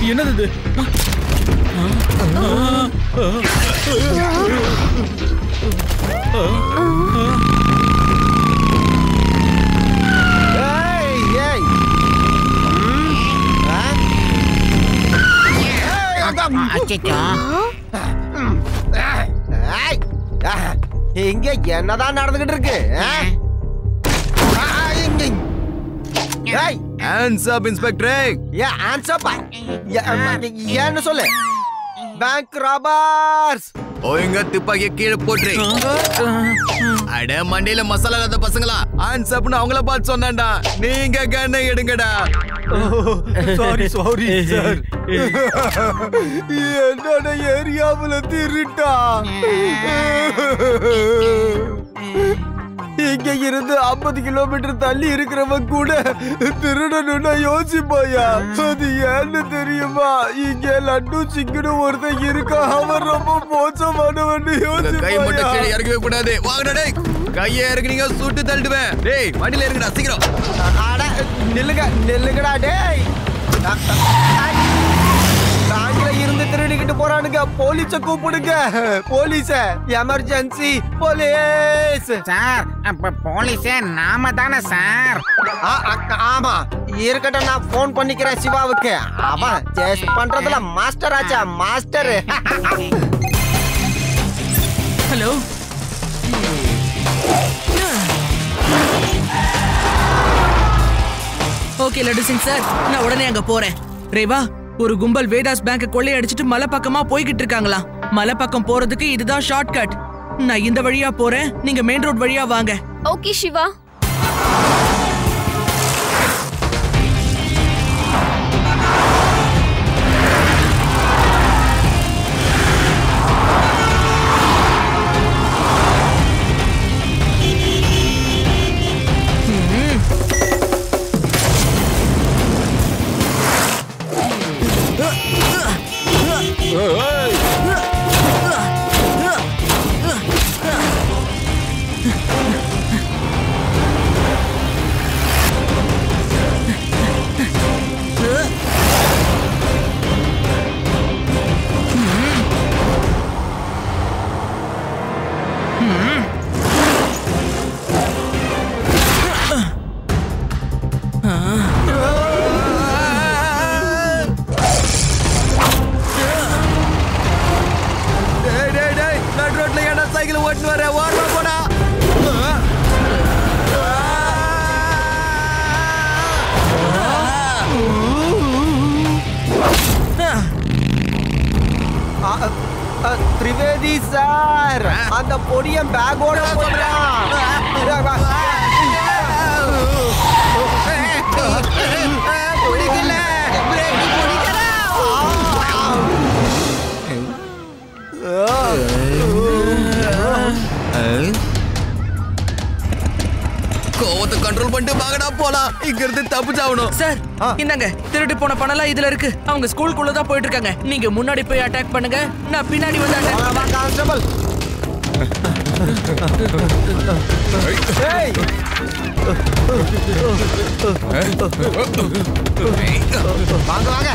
என்னது இது ஏய் ஏய் ம், ஆ? ஏய், அதான். அச்சச்சோ ஏய், ஆ, இங்க என்னதான் நடந்துகிட்டு இருக்கு ஆ? ஆ, இங்க ஏய் ஹேண்ட்ஸ் அப் இன்ஸ்பெக்டர் ஏன் ஆன்சப்பா ஏன்னு சொல்லு பேங்க் ராபர்ஸ் ஒழுங்கா துப்பாக்கிய கீழே போட்டுரு அட மண்டையில மசாலா இல்லாத பசங்களா ஹேண்ட்ஸ் அப்னு அவங்கள பார்த்து சொன்னான்டா நீங்க கண்ணை எடுங்கடா சாரி சாரி சார் என்னோட ஏரியாவுல திருட்டா இங்க இருந்து 50 கிலோமீட்டர் தள்ளி இருக்கிறவன் கூட திருடணும்னா யோசிப்பாயா அது ஏன்னு தெரியுமா இங்க லட்டு சிக்கனு ஒருத்தன் இருக்கா அவன் ரொம்ப மோசமானவன் உங்க கை மட்டும் கீழே யோசிப்பாயா இறக்கவே கூடாது வாங்கடா டேய் கையை இறக்குனீங்க சுட்டு தள்ளிடுவேன் டேய் வண்டியில இறங்குடா சீக்கிரம் அட நில்லுங்க நில்லுங்கடா டேய் பேங்க்ல இருந்து திருடிக்கிட்டு போறானுங்க போலீஸ கூப்பிடுங்க போலீஸ எமர்ஜென்சி போலீஸ் சார் அப்ப போலீஸே நாம தானே சார் ஆ, ஆ, ஆமா இருக்கட்டும் நான் ஃபோன் பண்ணிக்கிறேன் சிவாவுக்கு அவன் சேஸ் பண்றதுல மாஸ்டர் ஆச்சா master hello okay Laddu Singh sir நான் உடனே அங்க போறேன் ரேவா ஒரு கும்பல் வேதாஸ் பேங்க் கொள்ளையடிச்சிட்டு மலை பக்கமா போய்கிட்டு இருக்காங்களாம் மலை பக்கம் போறதுக்கு இதுதான் ஷார்ட் கட் நான் இந்த வழியா போறேன் நீங்க மெயின் ரோட் வழியா வாங்க ஓகே சிவா டேய் டேய் டேய் நடு ரோட்ல ஏன்டா சைக்கிள் ஓட்டுன்னு வர ஓரமா போடா ஆ, ஆ, திரிவேதி சார் அந்த பொடியன் பேக்கோட போட்டான் பிடிக்கல பிரேக் பிடிக்கல கோவத்தை கண்ட்ரோல் பண்ணிட்டு வாங்கடா போலாம் இங்க இருந்து தப்பிச்சாகணும் சார் இந்தாங்க திருட்டு போன பணம்லாம் இதுல இருக்கு அவங்க ஸ்கூலுக்குள்ள தான் போயிட்டு இருக்காங்க நீங்க முன்னாடி போய் அட்டாக் பண்ணுங்க நான் பின்னாடி வந்து அட்டாக் கான்ஸ்டபிள் ஏய் வாங்க வாங்க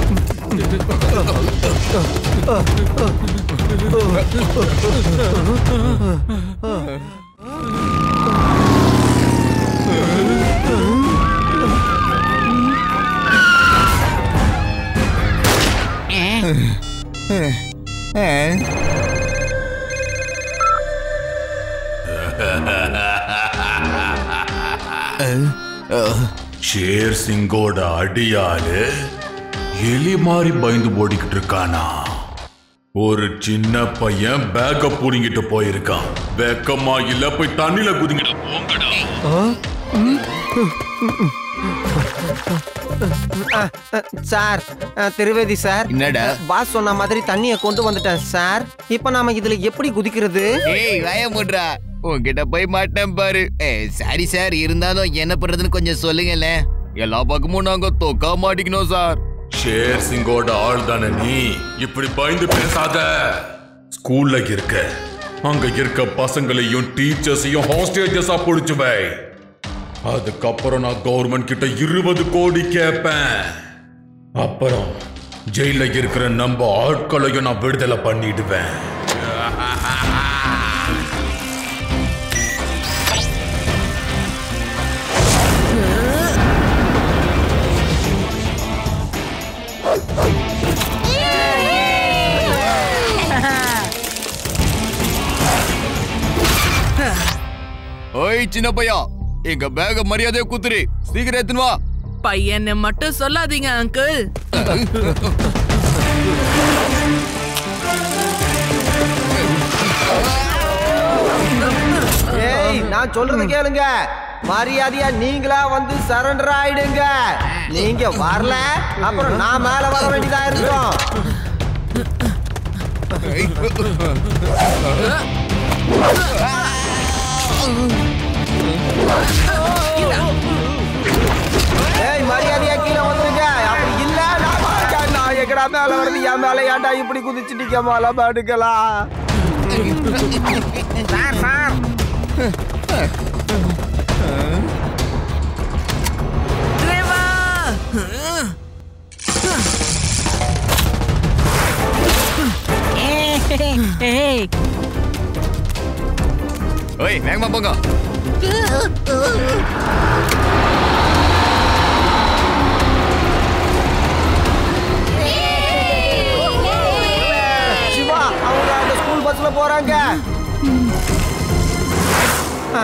ஷேர் சிங்கோட அடியாளு எலி மாதிரி பயந்து ஓடிக்கிட்டு இருக்கானா ஒரு சின்ன பையன் பேக்க புடிங்கிட்டு போயிருக்கான் வெக்கமா இல்ல போய் தண்ணில குதிங்கிட்டு போங்கடா சார் அஹ், திரிவேதி சார் என்னடா? பாஸ் சொன்ன மாதிரி தண்ணிய கொண்டு வந்துட்டேன் சார் இப்ப நாம இதுல எப்படி குதிக்கிறது ஏய் வாய மூடுறா உன்கிட்ட போய் மாட்டேன் பாரு ஏய் சாரி சார் இருந்தாலும் என்ன பண்றதுன்னு கொஞ்சம் சொல்லுங்களேன் எல்லா பக்கமும் நாங்க தொக்கா மாட்டிக்கணும் சார் ஷேர் சிங்கோட ஆள் தானே நீ இப்படி பயந்து பேசாத ஸ்கூல்ல இருக்க அங்க இருக்க பசங்களையும் டீச்சர்ஸையும் ஹாஸ்டேஜஸா புடிச்சு வை அதுக்கப்புறம் நான் கவர்மெண்ட் கிட்ட இருபது கோடி கேட்பேன் அப்புறம் ஜெயில இருக்கிற நம்ம ஆட்களையும் நான் விடுதலை பண்ணிடுவேன் ஓய் சின்ன பையா எங்க பேக மரியாதையா குத்துரு சீக்கிரம் எடுத்துன்னு வா பையனை மட்டும் சொல்லாதீங்க அங்கிள் ஏய் நான் சொல்றத கேளுங்க மரியாதையா நீங்களா வந்து சரண்டர் ஆயிடுங்க நீங்க வரல அப்புறம் நான் மேல வர வேண்டியதா இருக்கும் ஏய் மரியாதையா கீழே வந்துருங்க அப்படி இல்ல நான் மாட்டேன். நான் எங்கடா மேல வருது என் மேல ஏன்டா இப்படி குதிச்சுட்டீங்க மேல பாடுக்கலாம் சார் சார் ரேவா ஏய் ஓய் வேகமா போங்க சிவா அவங்க அந்த ஸ்கூல் பஸ்ல போறாங்க ஆ?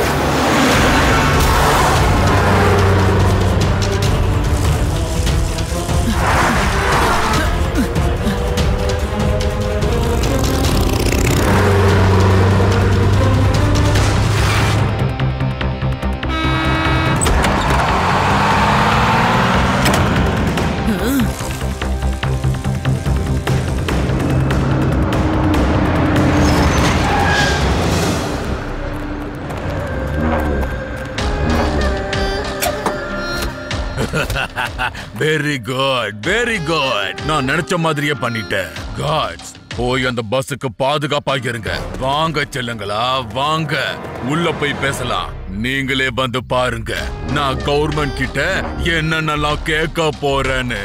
வெரி குட் வெரி குட் நான் நினைச்ச மாதிரியே பண்ணிட்டேன் காட்ஸ் போய் அந்த பஸ்ஸுக்கு பாதுகாப்பாக இருங்க வாங்க செல்லுங்களா வாங்க உள்ள போய் பேசலாம் நீங்களே வந்து பாருங்க நான் கவர்மெண்ட் கிட்ட என்னென்னலாம் கேட்க போறேன்னு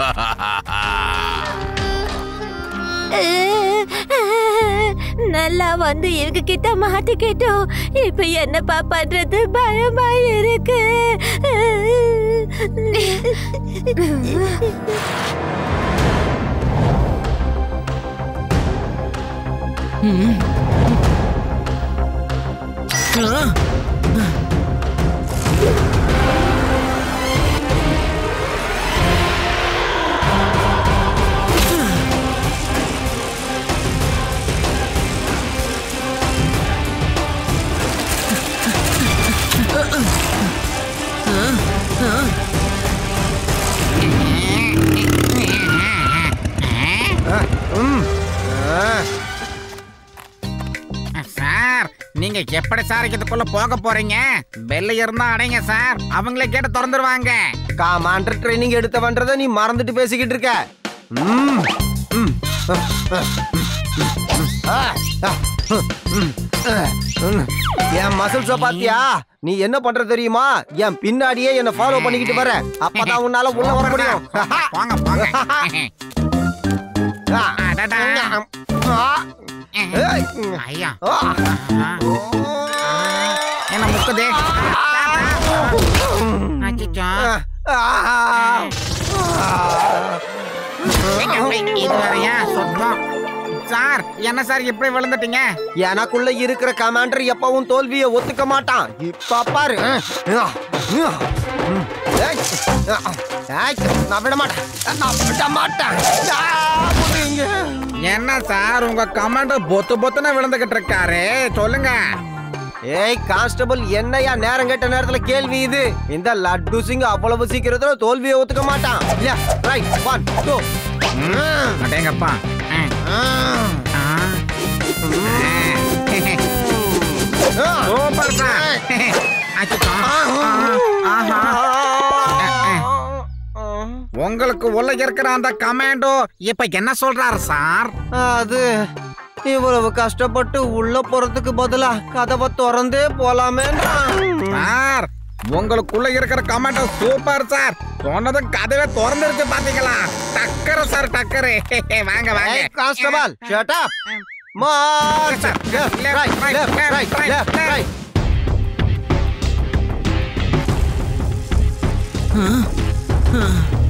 நல்லா வந்து இவங்க கிட்ட மாட்டிக்கிட்டோம் இப்ப என்னப்பா பண்றது பயமா இருக்கு சார் நீங்க எப்படி சார் இதுக்குள்ள போக போறீங்க பெல்ல இருந்தா அடைங்க சார் அவங்களே கேட்டு திறந்துருவாங்க காமாண்டர் ட்ரைனிங் எடுத்தவன்றத நீ மறந்துட்டு பேசிக்கிட்டு இருக்க ம், ம், ஆ, ஆ, ம், ம். என் மசில்ஸ பாத்தியா நீ என்ன பண்ற தெரியுமா என் பின்னாடியே என்ன ஃபாலோ பண்ணிக்கிட்டு வர அப்பதான் உன்னால உள்ள வர முடியும் போங்க போங்க ஆ. அடடா. ஆ. ஏய். ஐயா ஆ. என்ன முக்குதே அச்சச்சோ. ஆ. எங்க போய் இது வேறயா சொத்தம் சார் என்ன சார் இப்படி விழுந்துட்டீங்க எனக்குள்ள இருக்கிற கமாண்டர் எப்பவும் தோல்வியை ஒத்துக்க மாட்டான் இப்ப பாரு ஏய், ஏய், நான் விட மாட்டேன் நான் விட மாட்டேன் ஆ, புடிங்க. என்ன சார் உங்க கமாண்ட் பொத்து பொத்துன்னு விழுந்துகிட்டு இருக்காரு சொல்லுங்க ஏய் கான்ஸ்டபிள் என்னையா நேரம் கேட்ட நேரத்துல கேள்வி இது இந்த லட்டு சிங் அவ்வளவு சீக்கிரத்துல தோல்வியை ஒத்துக்க மாட்டான் இல்லையா ரைட் ஒன் டூ அடேங்கப்பா ம். ஆ. சூப்பர் சார் அச்சச்சோ. ஆஹா. உங்களுக்கு உள்ள இருக்கிற அந்த கமாண்டோ இப்ப என்ன சொல்றாரு சார் அது இவ்வளவு கஷ்டப்பட்டு உள்ள போறதுக்கு பதிலா கதவை திறந்தே போலாமே சார் உங்களுக்குள்ள இருக்கிற கமெண்ட் சூப்பர் சார் சொன்னதும் கதவே திறந்துருச்சு பாத்தீங்களா டக்கரு சார் டக்கரு வாங்க வாங்க constable shut up march Sir, left left, right right, left left, right right, left left. Right ஆ, ஆ.